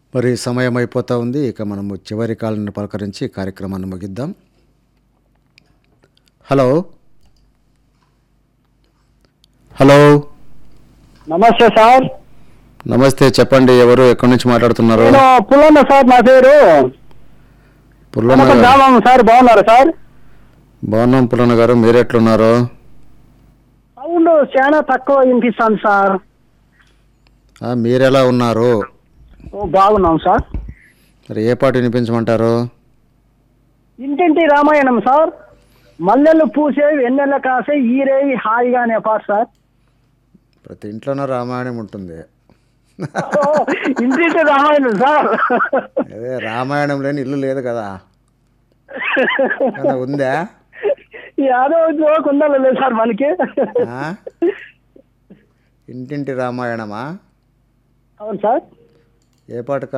మరి సమయం అయిపోతా ఉంది ఇక మనము చివరి కాలను పలకరించి కార్యక్రమాన్ని ముగిద్దాం హలో హలో నమస్తే సార్ నమస్తే చెప్పండి ఎవరు ఎక్కడి నుంచి మాట్లాడుతున్నారు నేను పుల్లన్న సార్ నా పేరు పుల్లన్న కనక గారు గ్రామం సార్ బాగున్నారు సార్ బాగున్నాం పుల్లన్న గారు మీరు ఎట్లున్నారు సౌండ్ చాలా తక్కువ వినిపిస్తాను సార్ ఆ, మీరెలా ఉన్నారు ఓ, బాగున్నాం సార్ మరి ఏ పాట వినిపించమంటారు ఇంటింటి రామాయణం సార్ మల్లెలు పూసే వెన్నెల కాసే ఈరేయి హాయిగా అనే పాట సార్ ప్రతి ఇంట్లోనూ రామాయణం ఉంటుంది ఓ, ఇంటింటి రామాయణం సార్ అదే రామాయణం లేని ఇల్లు లేదు కదా ఏమన్నా ఉందా యాదో జోక్ ఉండాలి లేదు సార్ మనకి ఆ? ఇంటింటి రామాయణమా అవును సార్ ఏ పాట